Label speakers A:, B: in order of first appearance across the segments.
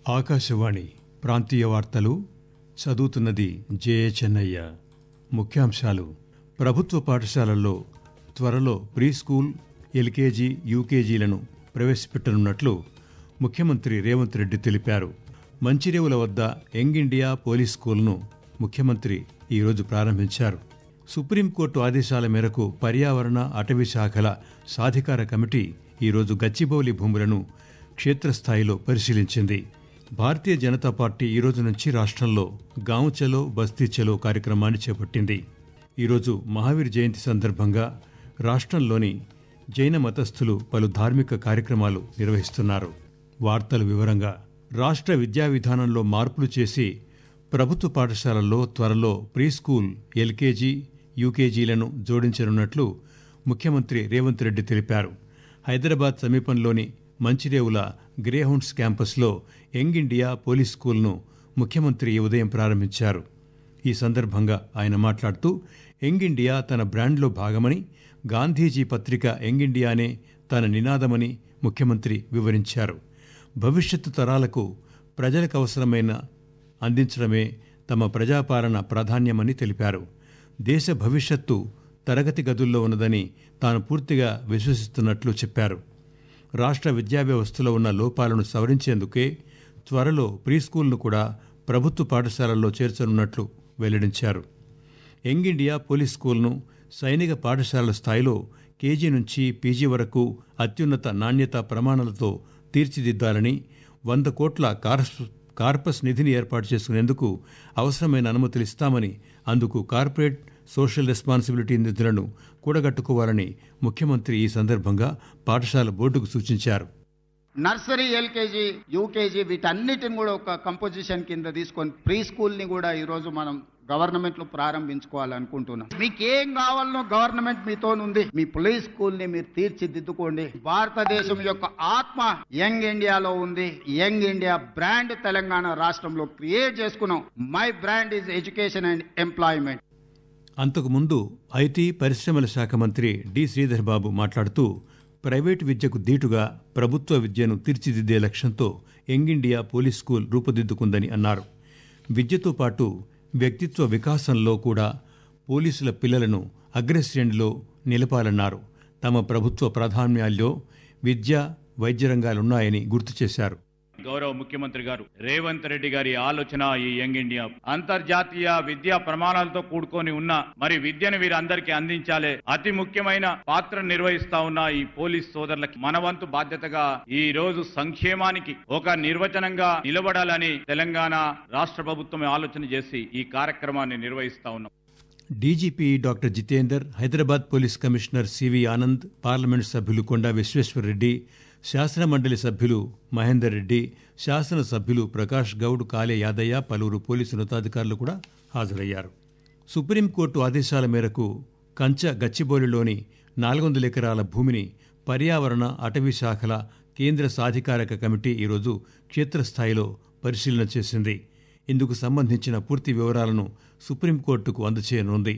A: ఆకాశవాణి ప్రాంతీయ వార్తలు చదువుతున్నది జేఏ చెన్నయ్య ముఖ్యాంశాలు ప్రభుత్వ పాఠశాలల్లో త్వరలో ప్రీ స్కూల్ ఎల్కేజీ యూకేజీలను ప్రవేశపెట్టనున్నట్లు ముఖ్యమంత్రి రేవంత్ రెడ్డి తెలిపారు మంచిరేవుల వద్ద యంగ్ ఇండియా పోలీస్ స్కూల్ను ముఖ్యమంత్రి ఈరోజు ప్రారంభించారు సుప్రీంకోర్టు ఆదేశాల మేరకు పర్యావరణ అటవీ శాఖల సాధికార కమిటీ ఈరోజు గచ్చిబౌలి భూములను క్షేత్రస్థాయిలో పరిశీలించింది భారతీయ జనతా పార్టీ ఈ రోజు నుంచి రాష్ట్రంలో గాంవ్ చలో బస్తీ చలో కార్యక్రమాన్ని చేపట్టింది ఈరోజు మహావీర్ జయంతి సందర్భంగా రాష్ట్రంలోని జైన మతస్థులు పలు ధార్మిక కార్యక్రమాలు నిర్వహిస్తున్నారు వార్తల వివరంగా రాష్ట్ర విద్యా విధానంలో మార్పులు చేసి ప్రభుత్వ పాఠశాలల్లో త్వరలో ప్రీ స్కూల్ ఎల్కేజీ యూకేజీలను జోడించనున్నట్లు ముఖ్యమంత్రి రేవంత్ రెడ్డి తెలిపారు హైదరాబాద్ సమీపంలోని మంచిరేవుల గ్రేహౌండ్స్ క్యాంపస్లో యంగ్ ఇండియా పోలీస్ స్కూల్ను ముఖ్యమంత్రి ఈ ఉదయం ప్రారంభించారు ఈ సందర్భంగా ఆయన మాట్లాడుతూ యంగ్ ఇండియా తన బ్రాండ్లో భాగమని గాంధీజీ పత్రిక యంగ్ ఇండియానే తన నినాదమని ముఖ్యమంత్రి వివరించారు భవిష్యత్తు తరాలకు ప్రజలకు అవసరమైన అందించడమే తమ ప్రజాపాలన ప్రాధాన్యమని తెలిపారు దేశ భవిష్యత్తు తరగతి గదుల్లో ఉన్నదని తాను పూర్తిగా విశ్వసిస్తున్నట్లు చెప్పారు రాష్ట్ర విద్యా వ్యవస్థలో ఉన్న లోపాలను సవరించేందుకే త్వరలో ప్రీ స్కూల్ను కూడా ప్రభుత్వ పాఠశాలల్లో చేర్చనున్నట్లు వెల్లడించారు యంగ్ ఇండియా పోలీస్ స్కూల్ను సైనిక పాఠశాలల స్థాయిలో కేజీ నుంచి పీజీ వరకు అత్యున్నత నాణ్యత ప్రమాణాలతో తీర్చిదిద్దాలని వంద కోట్ల కార్స్ కార్పస్ నిధిని ఏర్పాటు చేసుకునేందుకు అవసరమైన అనుమతులు ఇస్తామని అందుకు కార్పొరేట్ సోషల్ రెస్పాన్సిబిలిటీ నిధులను కూడగట్టుకోవాలని ముఖ్యమంత్రి ఈ సందర్భంగా పాఠశాల బోర్డుకు సూచించారు
B: నర్సరీ ఎల్కేజీ యూకేజీ వీటన్నిటిని కూడా ఒక కంపోజిషన్ కింద తీసుకొని ప్రీ స్కూల్ ని కూడా ఈ రోజు మనం గవర్నమెంట్ లో ప్రారంభించుకోవాలనుకుంటున్నాం మీకు ఏం కావాలనో గవర్నమెంట్ మీతో ఉంది మీ ప్లే స్కూల్ ని మీరు తీర్చిదిద్దుకోండి భారతదేశం యొక్క ఆత్మ యంగ్ ఇండియాలో ఉంది యంగ్ ఇండియా బ్రాండ్ తెలంగాణ రాష్ట్రంలో క్రియేట్ చేసుకున్నాం my brand is education and employment
A: అంతకుముందు ఐటీ పరిశ్రమల శాఖ మంత్రి డి శ్రీధర్ బాబు మాట్లాడుతూ ప్రైవేటు విద్యకు దీటుగా ప్రభుత్వ విద్యను తీర్చిదిద్దే లక్ష్యంతో యంగ్ ఇండియా పోలీస్ స్కూల్ రూపుదిద్దుకుందని అన్నారు విద్యతో పాటు వ్యక్తిత్వ వికాసంలో కూడా పోలీసుల పిల్లలను అగ్రశ్రేణిలో నిలపాలన్నారు తమ ప్రభుత్వ ప్రాధాన్యాల్లో విద్య వైద్య రంగాలున్నాయని గుర్తు చేశారు
C: గౌరవ ముఖ్యమంత్రి గారు రేవంత్ రెడ్డి గారి ఆలోచన ఈ యంగ్ ఇండియా అంతర్జాతీయ విద్యా ప్రమాణాలతో కూడుకొని ఉన్న మరి విద్యను వీరందరికీ అందించాలి అతి ముఖ్యమైన పాత్ర నిర్వహిస్తా ఉన్న ఈ పోలీస్ సోదరులకి మన వంతు బాధ్యతగా ఈ రోజు సంక్షేమానికి ఒక నిర్వచనంగా నిలబడాలని తెలంగాణ రాష్ట్ర ప్రభుత్వం ఆలోచన చేసి ఈ కార్యక్రమాన్ని నిర్వహిస్తా ఉన్నాం
A: DGP doctor Jitender Hyderabad police commissioner CV Anand parliament సభ్యులు కొండా విశ్వేశ్వరరెడ్డి శాసన మండలి సభ్యులు మహేందర్ రెడ్డి శాసన సభ్యులు ప్రకాష్ గౌడ్ కాలే యాదయ్య పలువురు పోలీసు ఉన్నతాధికారులు కూడా హాజరయ్యారు సుప్రీంకోర్టు ఆదేశాల మేరకు కంచ గచ్చిబౌలిలోని నాలుగు వందల ఎకరాల భూమిని పర్యావరణ అటవీ శాఖల కేంద్ర సాధికారక కమిటీ ఈరోజు క్షేత్రస్థాయిలో పరిశీలన చేసింది ఇందుకు సంబంధించిన పూర్తి వివరాలను సుప్రీంకోర్టుకు అందచేయనుంది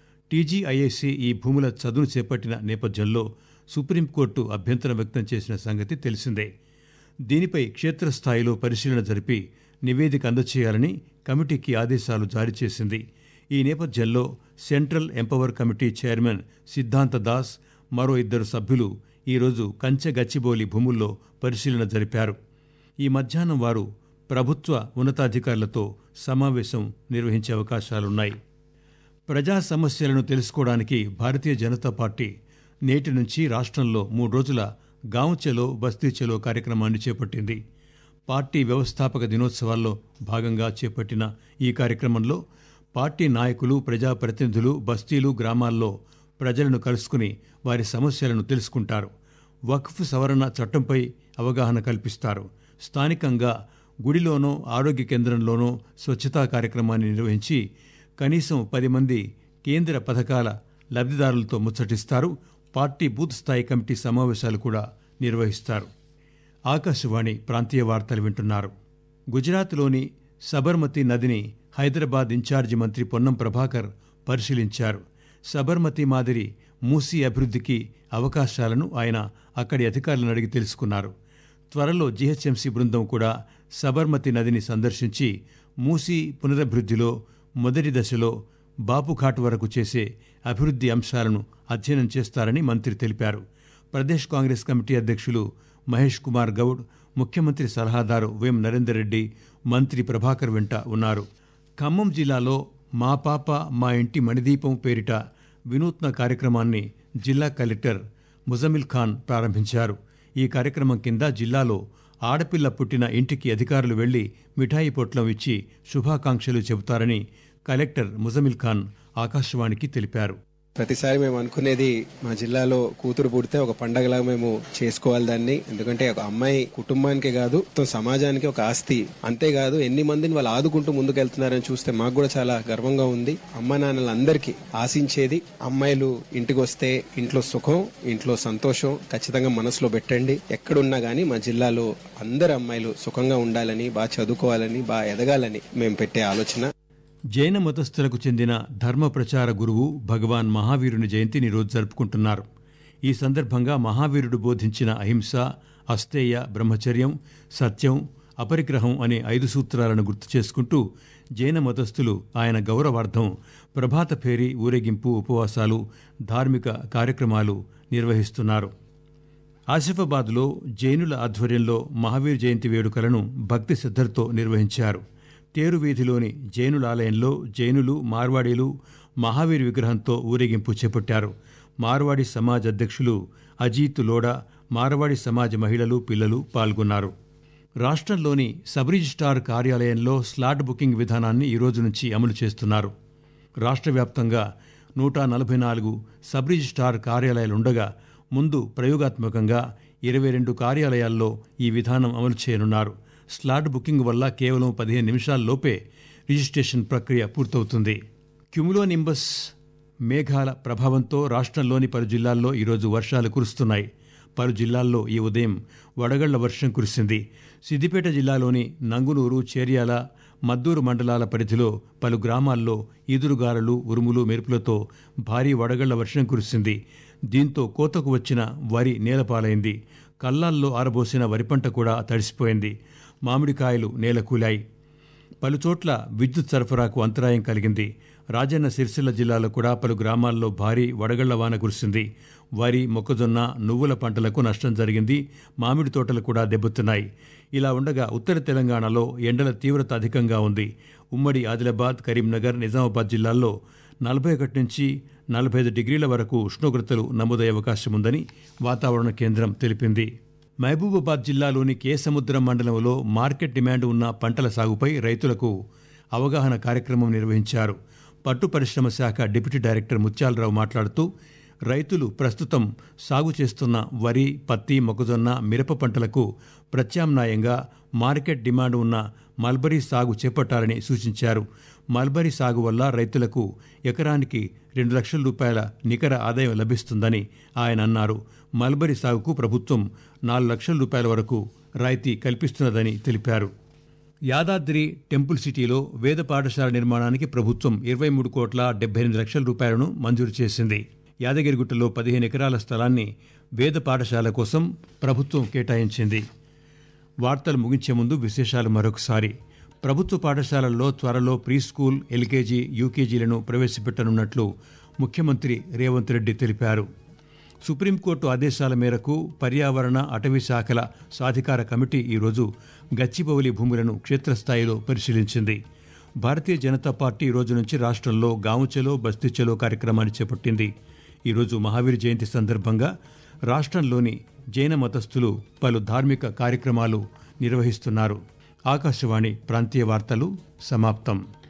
A: టీజీఐఏసీ ఈ భూముల చదును చేపట్టిన నేపథ్యంలో సుప్రీంకోర్టు అభ్యంతరం వ్యక్తం చేసిన సంగతి తెలిసిందే దీనిపై క్షేత్రస్థాయిలో పరిశీలన జరిపి నివేదిక అందచేయాలని కమిటీకి ఆదేశాలు జారీ చేసింది ఈ నేపథ్యంలో సెంట్రల్ ఎంపవర్ కమిటీ చైర్మన్ సిద్ధాంత దాస్ మరో ఇద్దరు సభ్యులు ఈరోజు కంచె గచ్చిబౌలి భూముల్లో పరిశీలన జరిపారు ఈ మధ్యాహ్నం వారు ప్రభుత్వ ఉన్నతాధికారులతో సమావేశం నిర్వహించే అవకాశాలున్నాయి ప్రజా సమస్యలను తెలుసుకోవడానికి భారతీయ జనతా పార్టీ నేటి నుంచి రాష్ట్రంలో మూడు రోజుల గాంవ్ చలో బస్తీ చలో కార్యక్రమాన్ని చేపట్టింది పార్టీ వ్యవస్థాపక దినోత్సవాల్లో భాగంగా చేపట్టిన ఈ కార్యక్రమంలో పార్టీ నాయకులు ప్రజాప్రతినిధులు బస్తీలు గ్రామాల్లో ప్రజలను కలుసుకుని వారి సమస్యలను తెలుసుకుంటారు వక్ఫ్ సవరణ చట్టంపై అవగాహన కల్పిస్తారు స్థానికంగా గుడిలోనో ఆరోగ్య కేంద్రంలోనో స్వచ్ఛతా కార్యక్రమాన్ని నిర్వహించి కనీసం పది మంది కేంద్ర పథకాల లబ్ధిదారులతో ముచ్చటిస్తారు పార్టీ బూత్ స్థాయి కమిటీ సమావేశాలు కూడా నిర్వహిస్తారు ఆకాశవాణి ప్రాంతీయ వార్తలు వింటున్నారు గుజరాత్లోని సబర్మతి నదిని హైదరాబాద్ ఇన్ఛార్జి మంత్రి పొన్నం ప్రభాకర్ పరిశీలించారు సబర్మతి మాదిరి మూసీ అభివృద్ధికి అవకాశాలను ఆయన అక్కడి అధికారులను అడిగి తెలుసుకున్నారు త్వరలో జీహెచ్ఎంసీ బృందం కూడా సబర్మతి నదిని సందర్శించి మూసీ పునరభివృద్ధిలో మొదటి దశలో బాపుఘాట్ వరకు చేసే అభివృద్ధి అంశాలను అధ్యయనం చేస్తారని మంత్రి తెలిపారు ప్రదేశ్ కాంగ్రెస్ కమిటీ అధ్యక్షులు మహేష్ కుమార్ గౌడ్ ముఖ్యమంత్రి సలహాదారు వేం నరేందర్ రెడ్డి మంత్రి ప్రభాకర్ వెంట ఉన్నారు ఖమ్మం జిల్లాలో మా పాప మా ఇంటి మణిదీపం పేరిట వినూత్న కార్యక్రమాన్ని జిల్లా కలెక్టర్ ముజమిల్ ఖాన్ ప్రారంభించారు ఈ కార్యక్రమం కింద జిల్లాలో ఆడపిల్ల పుట్టిన ఇంటికి అధికారులు వెళ్లి మిఠాయి పొట్లం ఇచ్చి శుభాకాంక్షలు చెబుతారని కలెక్టర్ ముజమిల్ ఖాన్ ఆకాశవాణికి తెలిపారు
D: ప్రతిసారి మేము అనుకునేది మా జిల్లాలో కూతురు పుడితే ఒక పండగలాగా మేము చేసుకోవాలి దాన్ని ఎందుకంటే ఒక అమ్మాయి కుటుంబానికే కాదు మొత్తం సమాజానికి ఒక ఆస్తి అంతేకాదు ఎన్ని మందిని వాళ్ళు ఆదుకుంటూ ముందుకెళ్తున్నారని చూస్తే మాకు కూడా చాలా గర్వంగా ఉంది అమ్మ నాన్నలందరికీ ఆశించేది అమ్మాయిలు ఇంటికి వస్తే ఇంట్లో సుఖం ఇంట్లో సంతోషం ఖచ్చితంగా మనసులో పెట్టండి ఎక్కడున్నా గానీ మా జిల్లాలో అందరు అమ్మాయిలు సుఖంగా ఉండాలని బాగా చదువుకోవాలని బాగా ఎదగాలని మేము పెట్టే ఆలోచన
A: జైన మతస్థులకు చెందిన ధర్మ ప్రచార గురువు భగవాన్ మహావీరుని జయంతిని రోజు జరుపుకుంటున్నారు ఈ సందర్భంగా మహావీరుడు బోధించిన అహింస అస్తేయ బ్రహ్మచర్యం సత్యం అపరిగ్రహం అనే ఐదు సూత్రాలను గుర్తు చేసుకుంటూ జైన మతస్థులు ఆయన గౌరవార్థం ప్రభాత ఫేరీ ఊరేగింపు ఉపవాసాలు ధార్మిక కార్యక్రమాలు నిర్వహిస్తున్నారు ఆసిఫాబాద్లో జైనుల ఆధ్వర్యంలో మహావీర్ జయంతి వేడుకలను భక్తి శ్రద్ధలతో నిర్వహించారు తేరు వీధిలోని జైనుల ఆలయంలో జైనులు మార్వాడీలు మహావీర్ విగ్రహంతో ఊరేగింపు చేపట్టారు మార్వాడి సమాజ్ అధ్యక్షులు అజీత్ లోడా మార్వాడి సమాజ్ మహిళలు పిల్లలు పాల్గొన్నారు రాష్ట్రంలోని సబ్ రిజిస్టార్ కార్యాలయంలో స్లాట్ బుకింగ్ విధానాన్ని ఈ రోజు నుంచి అమలు చేస్తున్నారు రాష్ట్ర వ్యాప్తంగా నూట నలభై నాలుగు సబ్ రిజిస్టార్ కార్యాలయాలుండగా ముందు ప్రయోగాత్మకంగా ఇరవై రెండు కార్యాలయాల్లో ఈ విధానం అమలు చేయనున్నారు స్లాట్ బుకింగ్ వల్ల కేవలం పదిహేను నిమిషాల్లోపే రిజిస్ట్రేషన్ ప్రక్రియ పూర్తవుతుంది క్యుములోనింబస్ మేఘాల ప్రభావంతో రాష్ట్రంలోని పలు జిల్లాల్లో ఈరోజు వర్షాలు కురుస్తున్నాయి పలు జిల్లాల్లో ఈ ఉదయం వడగళ్ల వర్షం కురిసింది సిద్దిపేట జిల్లాలోని నంగునూరు చేర్యాల మద్దూరు మండలాల పరిధిలో పలు గ్రామాల్లో ఈదురుగాలులు ఉరుములు మెరుపులతో భారీ వడగళ్ల వర్షం కురిసింది దీంతో కోతకు వచ్చిన వరి నేలపాలైంది కల్లాల్లో ఆరబోసిన వరి పంట కూడా తడిసిపోయింది మామిడికాయలు నేలకూలాయి పలుచోట్ల విద్యుత్ సరఫరాకు అంతరాయం కలిగింది రాజన్న సిరిసిల్ల జిల్లాలో కూడా పలు గ్రామాల్లో భారీ వడగళ్ల వాన కురిసింది వరి మొక్కజొన్న నువ్వుల పంటలకు నష్టం జరిగింది మామిడి తోటలు కూడా దెబ్బతిన్నాయి ఇలా ఉండగా ఉత్తర తెలంగాణలో ఎండల తీవ్రత అధికంగా ఉంది ఉమ్మడి ఆదిలాబాద్ కరీంనగర్ నిజామాబాద్ జిల్లాల్లో నలభై ఒకటి నుంచి నలభై ఐదు డిగ్రీల వరకు ఉష్ణోగ్రతలు నమోదయ్యే అవకాశం ఉందని వాతావరణ కేంద్రం తెలిపింది మహబూబాబాద్ జిల్లాలోని కేసముద్రం మండలంలో మార్కెట్ డిమాండ్ ఉన్న పంటల సాగుపై రైతులకు అవగాహన కార్యక్రమం నిర్వహించారు పట్టు పరిశ్రమ శాఖ డిప్యూటీ డైరెక్టర్ ముత్యాలరావు మాట్లాడుతూ రైతులు ప్రస్తుతం సాగు చేస్తున్న వరి పత్తి మొక్కజొన్న మిరప పంటలకు ప్రత్యామ్నాయంగా మార్కెట్ డిమాండ్ ఉన్న మల్బరీ సాగు చేపట్టాలని సూచించారు మల్బరీ సాగు వల్ల రైతులకు ఎకరానికి రెండు లక్షల రూపాయల నికర ఆదాయం లభిస్తుందని ఆయన అన్నారు మల్బరీ సాగుకు ప్రభుత్వం నాలుగు లక్షల రూపాయల వరకు రాయితీ కల్పిస్తున్నదని తెలిపారు యాదాద్రి టెంపుల్ సిటీలో వేద పాఠశాల నిర్మాణానికి ప్రభుత్వం ఇరవై మూడు కోట్ల డెబ్బై ఎనిమిది లక్షల రూపాయలను మంజూరు చేసింది యాదగిరిగుట్టలో పదిహేను ఎకరాల స్థలాన్ని వేద పాఠశాల కోసం ప్రభుత్వం కేటాయించింది వార్తలు ముగించే ముందు విశేషాలు మరొకసారి ప్రభుత్వ పాఠశాలల్లో త్వరలో ప్రీ స్కూల్ ఎల్కేజీ యూకేజీలను ప్రవేశపెట్టనున్నట్లు ముఖ్యమంత్రి రేవంత్ రెడ్డి తెలిపారు సుప్రీంకోర్టు ఆదేశాల మేరకు పర్యావరణ అటవీ శాఖల సాధికార కమిటీ ఈరోజు గచ్చిబౌలి భూములను క్షేత్రస్థాయిలో పరిశీలించింది భారతీయ జనతా పార్టీ ఈ రోజు నుంచి రాష్ట్రంలో గావుచెలో బస్తీచెలో కార్యక్రమాన్ని చేపట్టింది ఈరోజు మహావీర్ జయంతి సందర్భంగా రాష్ట్రంలోని జైన మతస్థులు పలు ధార్మిక కార్యక్రమాలు నిర్వహిస్తున్నారు ఆకాశవాణి ప్రాంతీయ వార్తలు సమాప్తం